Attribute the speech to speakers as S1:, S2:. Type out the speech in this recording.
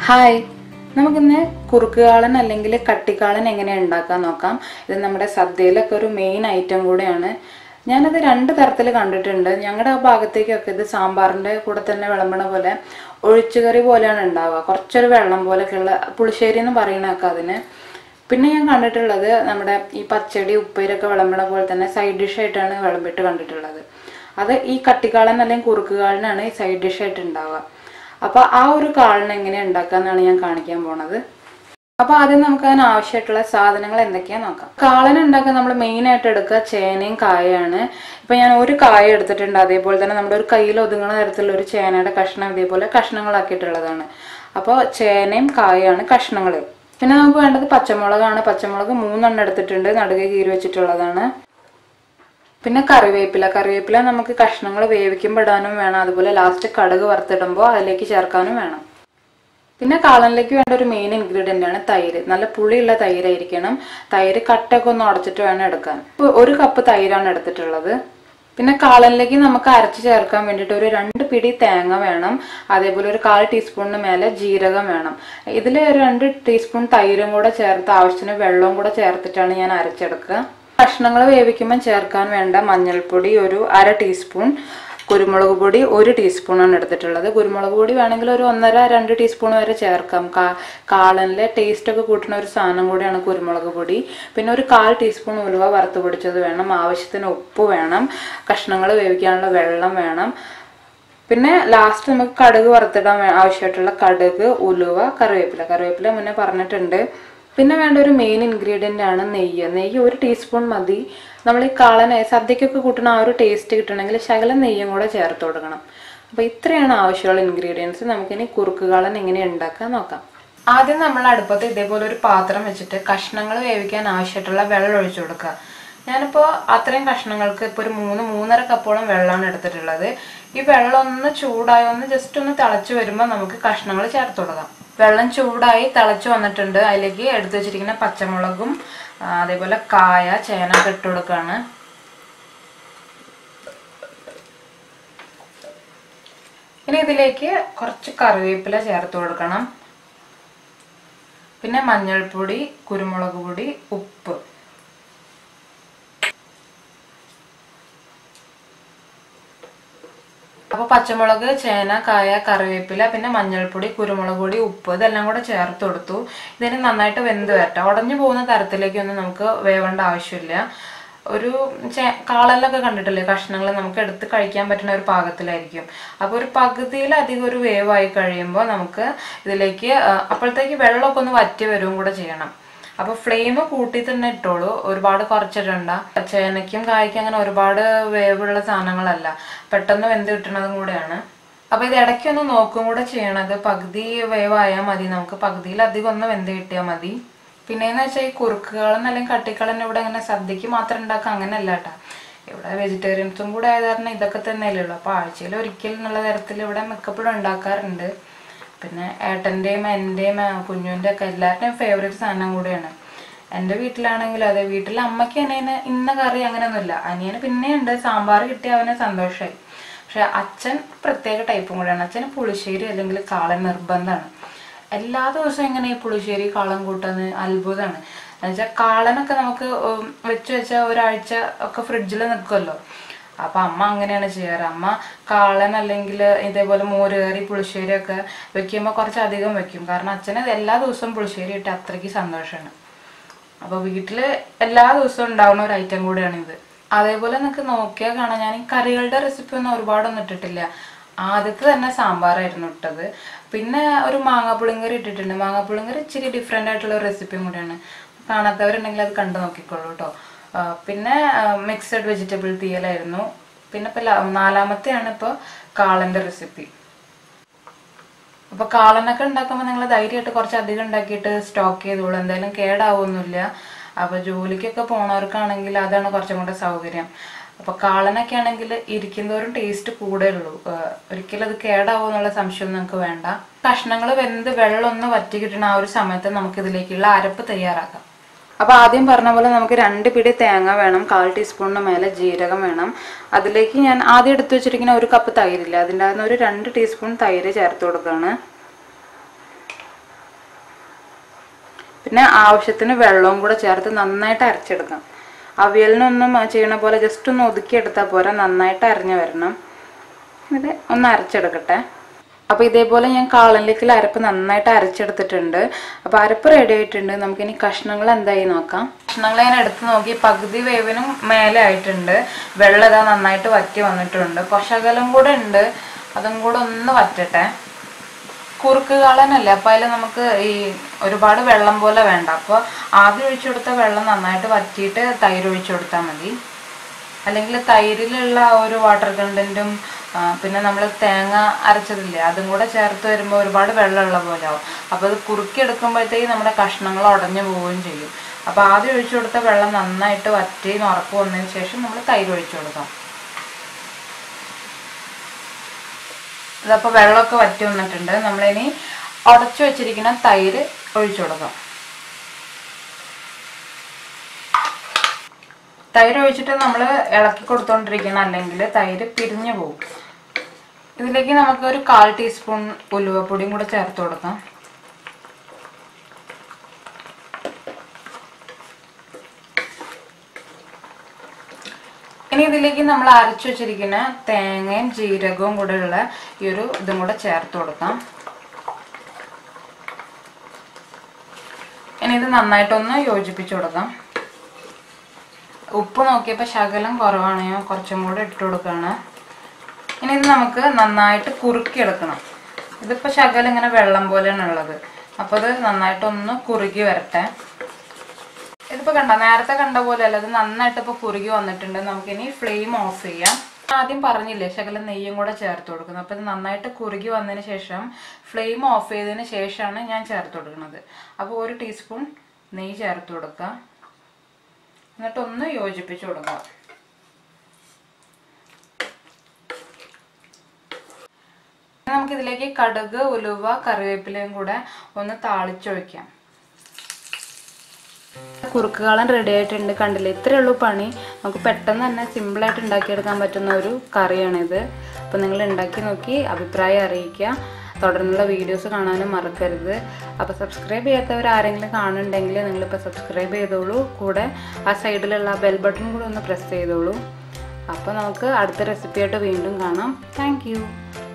S1: hi നമുക്കിന്ന് കുറുക്കുകാളൻ അല്ലെങ്കിൽ കട്ടിക്കാളൻ എങ്ങനെ ഉണ്ടാക്കാൻ നോക്കാം ഇത് നമ്മുടെ സദ്യയിലൊക്കെ ഒരു മെയിൻ ഐറ്റം കൂടെയാണ് ഞാനത് രണ്ട് തരത്തിൽ കണ്ടിട്ടുണ്ട് ഞങ്ങളുടെ ആ ഭാഗത്തേക്കൊക്കെ ഇത് സാമ്പാറിൻ്റെ കൂടെ തന്നെ വിളമ്പണ പോലെ ഒഴിച്ചുകറി പോലെയാണ് ഉണ്ടാവുക കുറച്ചൊരു വെള്ളം പോലെയൊക്കെയുള്ള പുളിശ്ശേരി എന്ന് പറയണൊക്കെ അതിന് പിന്നെ ഞാൻ കണ്ടിട്ടുള്ളത് നമ്മുടെ ഈ പച്ചടി ഉപ്പേരൊക്കെ വിളമ്പണ പോലെ തന്നെ സൈഡ് ഡിഷ് ആയിട്ടാണ് വിളമ്പിട്ട് കണ്ടിട്ടുള്ളത് അത് ഈ കട്ടിക്കാളൻ അല്ലെങ്കിൽ കുറുക്കുകാളനാണ് ഈ സൈഡ് ഡിഷ് ആയിട്ട് ഉണ്ടാവുക അപ്പൊ ആ ഒരു കാളൻ എങ്ങനെ ഉണ്ടാക്കാന്നാണ് ഞാൻ കാണിക്കാൻ പോണത് അപ്പൊ ആദ്യം നമുക്ക് അതിന് ആവശ്യമായിട്ടുള്ള സാധനങ്ങൾ എന്തൊക്കെയാ നോക്കാം കാളൻ ഉണ്ടാക്കാൻ നമ്മൾ മെയിൻ ആയിട്ട് എടുക്കുക ചേനയും കായയാണ് ഇപ്പൊ ഞാൻ ഒരു കായ എടുത്തിട്ടുണ്ട് അതേപോലെ തന്നെ നമ്മുടെ ഒരു കയ്യിൽ ഒതുങ്ങുന്ന തരത്തിലുള്ള ഒരു ചേനയുടെ കഷ്ണം ഇതേപോലെ കഷ്ണങ്ങളാക്കിയിട്ടുള്ളതാണ് അപ്പോൾ ചേനയും കായയാണ് കഷ്ണങ്ങൾ പിന്നെ നമുക്ക് വേണ്ടത് പച്ചമുളകാണ് പച്ചമുളക് മൂന്നെണ്ണം എടുത്തിട്ടുണ്ട് നടുകെ കീറി വെച്ചിട്ടുള്ളതാണ് പിന്നെ കറിവേപ്പില കറിവേപ്പില നമുക്ക് കഷ്ണങ്ങൾ വേവിക്കുമ്പോൾ ഇടാനും വേണം അതുപോലെ ലാസ്റ്റ് കടുക് വറുത്തിടുമ്പോൾ അതിലേക്ക് ചേർക്കാനും വേണം പിന്നെ കാളനിലേക്ക് വേണ്ട ഒരു മെയിൻ ഇൻഗ്രീഡിയൻ്റ് ആണ് തൈര് നല്ല പുളിയുള്ള തൈരായിരിക്കണം തൈര് കട്ടൊക്കെ ഒന്ന് ഉടച്ചിട്ട് വേണം എടുക്കാൻ ഇപ്പൊ ഒരു കപ്പ് തൈരാണ് എടുത്തിട്ടുള്ളത് പിന്നെ കാളനിലേക്ക് നമുക്ക് അരച്ച് ചേർക്കാൻ വേണ്ടിയിട്ട് ഒരു രണ്ട് പിടി തേങ്ങ വേണം അതേപോലെ ഒരു കാൽ ടീസ്പൂണിന് മേലെ ജീരകം വേണം ഇതിൽ രണ്ട് ടീസ്പൂൺ തൈരും കൂടെ ചേർത്ത് ആവശ്യത്തിന് വെള്ളവും കൂടെ ചേർത്തിട്ടാണ് ഞാൻ അരച്ചെടുക്കുക കഷ്ണങ്ങൾ വേവിക്കുമ്പോൾ ചേർക്കാൻ വേണ്ട മഞ്ഞൾപ്പൊടി ഒരു അര ടീസ്പൂൺ കുരുമുളക് പൊടി ഒരു ടീസ്പൂണാണ് എടുത്തിട്ടുള്ളത് കുരുമുളക് പൊടി വേണമെങ്കിൽ ഒരു ഒന്നര രണ്ട് ടീസ്പൂൺ വരെ ചേർക്കാം കാ കാളനിലെ ടേസ്റ്റ് ഒക്കെ കൂട്ടുന്ന ഒരു സാധനം കൂടിയാണ് കുരുമുളക് പൊടി പിന്നെ ഒരു കാൽ ടീസ്പൂൺ ഉലുവ വറുത്ത് പൊടിച്ചത് വേണം ആവശ്യത്തിന് ഉപ്പ് വേണം കഷ്ണങ്ങൾ വേവിക്കാനുള്ള വെള്ളം വേണം പിന്നെ ലാസ്റ്റ് നമുക്ക് കടുക് വറുത്തിടാൻ വേ- ആവശ്യമായിട്ടുള്ള കടുക് ഉലുവ കറിവേപ്പില കറിവേപ്പില മുന്നേ പറഞ്ഞിട്ടുണ്ട് പിന്നെ വേണ്ട ഒരു മെയിൻ ഇൻഗ്രീഡിയൻ്റ് ആണ് നെയ്യ് നെയ്യ് ഒരു ടീസ്പൂൺ മതി നമ്മൾ ഈ കാളനെ സദ്യക്കൊക്കെ കൂട്ടുന്ന ആ ഒരു ടേസ്റ്റ് കിട്ടണമെങ്കിൽ ശകലം നെയ്യും കൂടെ ചേർത്ത് കൊടുക്കണം അപ്പോൾ ഇത്രയാണ് ആവശ്യമുള്ള ഇൻഗ്രീഡിയൻസ് നമുക്കിനി കുറുക്ക് കാളൻ എങ്ങനെ ഉണ്ടാക്കാൻ നോക്കാം ആദ്യം നമ്മൾ അടുപ്പത്ത് ഇതേപോലെ ഒരു പാത്രം വെച്ചിട്ട് കഷ്ണങ്ങൾ വേവിക്കാൻ ആവശ്യമായിട്ടുള്ള വെള്ളം ഒഴിച്ചു കൊടുക്കുക ഞാനിപ്പോൾ അത്രയും കഷ്ണങ്ങൾക്ക് ഇപ്പോൾ ഒരു മൂന്ന് മൂന്നര കപ്പോളം വെള്ളമാണ് എടുത്തിട്ടുള്ളത് ഈ വെള്ളം ഒന്ന് ചൂടായി ഒന്ന് ജസ്റ്റ് ഒന്ന് തിളച്ച് വരുമ്പോൾ നമുക്ക് കഷ്ണങ്ങൾ ചേർത്ത് കൊടുക്കാം വെള്ളം ചൂടായി തിളച്ച് വന്നിട്ടുണ്ട് അതിലേക്ക് എടുത്തു വെച്ചിരിക്കുന്ന പച്ചമുളകും ആ, അതേപോലെ കായ ചേന ഒക്കെ ഇട്ട് കൊടുക്കുകയാണ് ഇനി ഇതിലേക്ക് കുറച്ച് കറിവേപ്പില ചേർത്ത് കൊടുക്കണം പിന്നെ മഞ്ഞൾപ്പൊടി കുരുമുളക് പൊടി ഉപ്പ് അപ്പോൾ പച്ചമുളക് ചേന കായ കറിവേപ്പില പിന്നെ മഞ്ഞൾപ്പൊടി കുരുമുളക് പൊടി ഉപ്പ് ഇതെല്ലാം കൂടെ ചേർത്ത് കൊടുത്തു ഇതിന് നന്നായിട്ട് വെന്ത് വരട്ടെ ഉടഞ്ഞു പോകുന്ന തരത്തിലേക്കൊന്നും നമുക്ക് വേവേണ്ട ആവശ്യമില്ല ഒരു ചേ കാളലൊക്കെ കണ്ടിട്ടില്ലേ കഷ്ണങ്ങൾ നമുക്ക് എടുത്ത് കഴിക്കാൻ പറ്റുന്ന ഒരു പാകത്തിലായിരിക്കും അപ്പോൾ ഒരു പകുതിയിലധികം ഒരു വേവായി കഴിയുമ്പോൾ നമുക്ക് ഇതിലേക്ക് ആ, അപ്പോഴത്തേക്ക് വെള്ളമൊക്കെ ഒന്ന് വറ്റി വരും കൂടെ ചെയ്യണം അപ്പൊ ഫ്ലെയിം കൂട്ടി തന്നെ ഇട്ടോളൂ ഒരുപാട് കുറച്ചിടണ്ട ചേനയ്ക്കും കായ്ക്കും അങ്ങനെ ഒരുപാട് വേവുള്ള സാധനങ്ങളല്ല പെട്ടെന്ന് വെന്ത് കിട്ടണതും കൂടെയാണ് അപ്പൊ ഇത് ഇടയ്ക്ക് ഒന്ന് നോക്കും കൂടെ ചെയ്യണത് പകുതി വേവായാൽ മതി നമുക്ക് പകുതിയിലധികം ഒന്ന് വെന്ത് കിട്ടിയാൽ മതി പിന്നെന്ന് വെച്ചാൽ ഈ കുറുക്കുകളും അല്ലെങ്കിൽ കട്ടിക്കളും ഇവിടെ അങ്ങനെ സദ്യക്ക് മാത്രം ഉണ്ടാക്കുക അങ്ങനെയല്ല കേട്ടാ ഇവിടെ വെജിറ്റേറിയൻസും കൂടെ ആയത് കാരണം ഇതൊക്കെ തന്നെയല്ലേ ഉള്ളൂ അപ്പോൾ ആഴ്ചയിൽ ഒരിക്കൽ എന്നുള്ള തരത്തിൽ ഇവിടെ മിക്കപ്പോഴും ഉണ്ടാക്കാറുണ്ട് പിന്നെ ഏട്ടൻ്റെയും എൻ്റെയും കുഞ്ഞുവിൻ്റെ ഒക്കെ എല്ലാവരുടെയും ഫേവറേറ്റ് സാധനം കൂടിയാണ് എൻ്റെ വീട്ടിലാണെങ്കിലും അതെ വീട്ടിൽ അമ്മയ്ക്ക് അനിയന് ഇന്ന കറി അങ്ങനെയൊന്നുമില്ല അനിയന് പിന്നെയുണ്ട് സാമ്പാർ കിട്ടിയ അവന് സന്തോഷമായി പക്ഷെ അച്ഛൻ പ്രത്യേക ടൈപ്പും കൂടെയാണ് അച്ഛന് പുളിശ്ശേരി അല്ലെങ്കിൽ കാളൻ നിർബന്ധമാണ് എല്ലാ ദിവസവും എങ്ങനെ ഈ പുളിശ്ശേരി കാളൻ കൂട്ടാന്ന് അത്ഭുതമാണ് എന്നുവെച്ചാൽ കാളനൊക്കെ നമുക്ക് ഉം വെച്ച് വെച്ച ഒരാഴ്ച ഒക്കെ ഫ്രിഡ്ജിൽ നിൽക്കുമല്ലോ അപ്പൊ അമ്മ അങ്ങനെയാണ് ചെയ്യാറ് അമ്മ കാളൻ അല്ലെങ്കിൽ ഇതേപോലെ മോര് കറി പുളിശ്ശേരി ഒക്കെ വെക്കുമ്പോൾ കുറച്ച് അധികം വെക്കും കാരണം അച്ഛന് എല്ലാ ദിവസവും പുളിശ്ശേരി ഇട്ട് അത്രയ്ക്ക് സന്തോഷമാണ് അപ്പൊ വീട്ടില് എല്ലാ ദിവസവും ഉണ്ടാവുന്ന ഒരു ഐറ്റം കൂടിയാണ് ഇത് അതേപോലെ നിങ്ങൾക്ക് നോക്കിയാൽ കാണാം ഞാൻ ഈ കറികളുടെ റെസിപ്പി ഒന്നും ഒരുപാടൊന്നും ഇട്ടിട്ടില്ല ആദ്യത്തെ തന്നെ സാമ്പാറായിരുന്നു ഇട്ടത് പിന്നെ ഒരു മാങ്ങാപ്പുളിങ്കറി ഇട്ടിട്ടുണ്ട് മാങ്ങാപ്പുളിങ്കറി ഇച്ചിരി ഡിഫറെൻ്റ് ആയിട്ടുള്ള ഒരു റെസിപ്പിയും കൂടിയാണ് കാണാത്തവരുണ്ടെങ്കിൽ അത് കണ്ടു നോക്കിക്കോളൂ കേട്ടോ പിന്നെ മിക്സഡ് വെജിറ്റബിൾ തീയലായിരുന്നു പിന്നെ ഇപ്പം നാലാമത്തെയാണ് ഇപ്പോൾ കാളൻ്റെ റെസിപ്പി അപ്പൊ കാളനൊക്കെ ഉണ്ടാക്കുമ്പോൾ നിങ്ങൾ ധൈര്യമായിട്ട് കുറച്ച് അധികം ഉണ്ടാക്കിയിട്ട് സ്റ്റോക്ക് ചെയ്തോളൂ എന്തായാലും കേടാവൊന്നുമില്ല അപ്പൊ ജോലിക്കൊക്കെ പോണവർക്കാണെങ്കിൽ അതാണ് കുറച്ചും കൂടെ സൗകര്യം അപ്പൊ കാളനൊക്കെ ആണെങ്കിൽ ഇരിക്കുന്നതോറും ടേസ്റ്റ് കൂടെ ഉള്ളൂ ഏഹ് ഒരിക്കലും അത് കേടാവോ എന്നുള്ള സംശയം നിങ്ങൾക്ക് വേണ്ട കഷ്ണങ്ങൾ വെന്ത് വെള്ളം ഒന്ന് വറ്റി കിട്ടുന്ന ആ ഒരു സമയത്ത് നമുക്ക് ഇതിലേക്കുള്ള അരപ്പ് തയ്യാറാക്കാം അപ്പോൾ ആദ്യം പറഞ്ഞ പോലെ നമുക്ക് രണ്ട് പിടി തേങ്ങ വേണം കാൽ ടീസ്പൂണിന് മേലെ ജീരകം വേണം അതിലേക്ക് ഞാൻ ആദ്യം എടുത്തു വെച്ചിരിക്കുന്ന ഒരു കപ്പ് തൈരില്ല അതിൻ്റെ അകത്ത് ഒരു രണ്ട് ടീസ്പൂൺ തൈര് ചേർത്ത് കൊടുക്കുകയാണ് പിന്നെ ആവശ്യത്തിന് വെള്ളവും കൂടെ ചേർത്ത് നന്നായിട്ട് അരച്ചെടുക്കാം അവിയലിനൊന്നും ചെയ്യണ പോലെ ജസ്റ്റ് ഒന്ന് ഒതുക്കിയെടുത്താൽ പോരാ നന്നായിട്ട് അരഞ്ഞു വരണം ഇത് ഒന്ന് അരച്ചെടുക്കട്ടെ അപ്പോൾ ഇതേപോലെ ഞാൻ കാളനിലേക്കുള്ള അരപ്പ് നന്നായിട്ട് അരച്ചെടുത്തിട്ടുണ്ട് അപ്പോൾ അരപ്പ് റെഡി ആയിട്ടുണ്ട് നമുക്കിനി കഷ്ണങ്ങൾ എന്തായി നോക്കാം കഷ്ണങ്ങൾ ഞാൻ എടുത്ത് നോക്കി പകുതി വേവിനും മേലെ ആയിട്ടുണ്ട് വെള്ളം ഇതാ നന്നായിട്ട് വറ്റി വന്നിട്ടുണ്ട് കൊശകലം കൂടെ ഉണ്ട് അതും കൂടെ ഒന്ന് വറ്റട്ടെ കുറുക്ക് കാളനല്ലേ അപ്പോൾ അതിൽ നമുക്ക് ഈ ഒരുപാട് വെള്ളം പോലെ വേണ്ട അപ്പോൾ ആദ്യം ഒഴിച്ചു കൊടുത്ത വെള്ളം നന്നായിട്ട് വറ്റിയിട്ട് തൈര് ഒഴിച്ചു കൊടുത്താൽ മതി അല്ലെങ്കിൽ തൈരിലുള്ള ആ ഒരു വാട്ടർ കണ്ടന്റും പിന്നെ നമ്മൾ തേങ്ങ അരച്ചതില്ലേ അതും കൂടെ ചേർത്ത് വരുമ്പോൾ ഒരുപാട് വെള്ളമുള്ള പോലെ ആവും അപ്പോൾ അത് കുറുക്കി എടുക്കുമ്പോഴത്തേക്ക് നമ്മുടെ കഷ്ണങ്ങൾ ഉടഞ്ഞു പോവുകയും ചെയ്യും അപ്പോൾ ആദ്യം ഒഴിച്ചു കൊടുത്ത വെള്ളം നന്നായിട്ട് വറ്റി ഉറപ്പ് വന്നതിന് ശേഷം നമ്മൾ തൈര് ഒഴിച്ചു കൊടുക്കാം ഇതപ്പോൾ വെള്ളമൊക്കെ വറ്റി വന്നിട്ടുണ്ട് നമ്മളിനി ഉടച്ചു വെച്ചിരിക്കുന്ന തൈര് ഒഴിച്ചു കൊടുക്കാം തൈര് ഒഴിച്ചിട്ട് നമ്മൾ ഇളക്കി കൊടുത്തോണ്ടിരിക്കണം അല്ലെങ്കിൽ തൈര് പിരിഞ്ഞു പോകും ഇതിലേക്ക് നമുക്ക് ഒരു കാൽ ടീസ്പൂൺ ഉലുവപ്പൊടിയും കൂടെ ചേർത്ത് കൊടുക്കാം ഇനി ഇതിലേക്ക് നമ്മൾ അരച്ചു വെച്ചിരിക്കുന്ന തേങ്ങയും ജീരകവും കൂടെ ഉള്ള ഈ ഒരു ഇതും കൂടെ ചേർത്ത് കൊടുക്കാം ഇനി ഇത് നന്നായിട്ടൊന്ന് യോജിപ്പിച്ചു കൊടുക്കാം ഉപ്പ് നോക്കിയപ്പോൾ ശകലം കുറവാണ് ഞാൻ കുറച്ചും കൂടെ ഇട്ട് കൊടുക്കുകയാണ് ഇനി ഇത് നമുക്ക് നന്നായിട്ട് കുറുക്കിയെടുക്കണം ഇതിപ്പോൾ ശകലം ഇങ്ങനെ വെള്ളം പോലെയാണ് ഉള്ളത് അപ്പോൾ ഇത് നന്നായിട്ടൊന്ന് കുറുകി വരട്ടെ ഇതിപ്പോൾ കണ്ട നേരത്തെ കണ്ട പോലെ അല്ല ഇത് നന്നായിട്ട് ഇപ്പോൾ കുറുകി വന്നിട്ടുണ്ട് നമുക്കിനി ഫ്ലെയിം ഓഫ് ചെയ്യാം ആദ്യം പറഞ്ഞില്ലേ ശകലം നെയ്യും കൂടെ ചേർത്ത് കൊടുക്കുന്നത് അപ്പോൾ ഇത് നന്നായിട്ട് കുറുകി വന്നതിന് ശേഷം ഫ്ലെയിം ഓഫ് ചെയ്തതിന് ശേഷമാണ് ഞാൻ ചേർത്ത് കൊടുക്കുന്നത് അപ്പോൾ ഒരു ടീസ്പൂൺ നെയ്യ് ചേർത്ത് കൊടുക്കുക എന്നിട്ട് ഒന്ന് യോജിപ്പിച്ച് കൊടുക്കുക നമുക്കിതിലേക്ക് കടുക് ഉലുവ കറിവേപ്പിലയും കൂടെ ഒന്ന് താളിച്ചൊഴിക്കാം കുറുക്കുകാളൻ റെഡി ആയിട്ടുണ്ട് കണ്ടില്ലേ ഇത്രയേ ഉള്ളൂ പണി നമുക്ക് പെട്ടെന്ന് തന്നെ സിമ്പിളായിട്ട് ഉണ്ടാക്കിയെടുക്കാൻ പറ്റുന്ന ഒരു കറിയാണിത് അപ്പോൾ നിങ്ങൾ ഉണ്ടാക്കി നോക്കി അഭിപ്രായം അറിയിക്കുക തുടർന്നുള്ള വീഡിയോസ് കാണാനും മറക്കരുത് അപ്പോൾ സബ്സ്ക്രൈബ് ചെയ്യാത്തവർ ആരെങ്കിലും കാണുന്നുണ്ടെങ്കിൽ നിങ്ങളിപ്പോൾ സബ്സ്ക്രൈബ് ചെയ്തോളൂ കൂടെ ആ സൈഡിലുള്ള ബെൽ ബട്ടൺ കൂടെ ഒന്ന് പ്രസ് ചെയ്തോളൂ അപ്പോൾ നമുക്ക് അടുത്ത റെസിപ്പിയായിട്ട് വീണ്ടും കാണാം താങ്ക്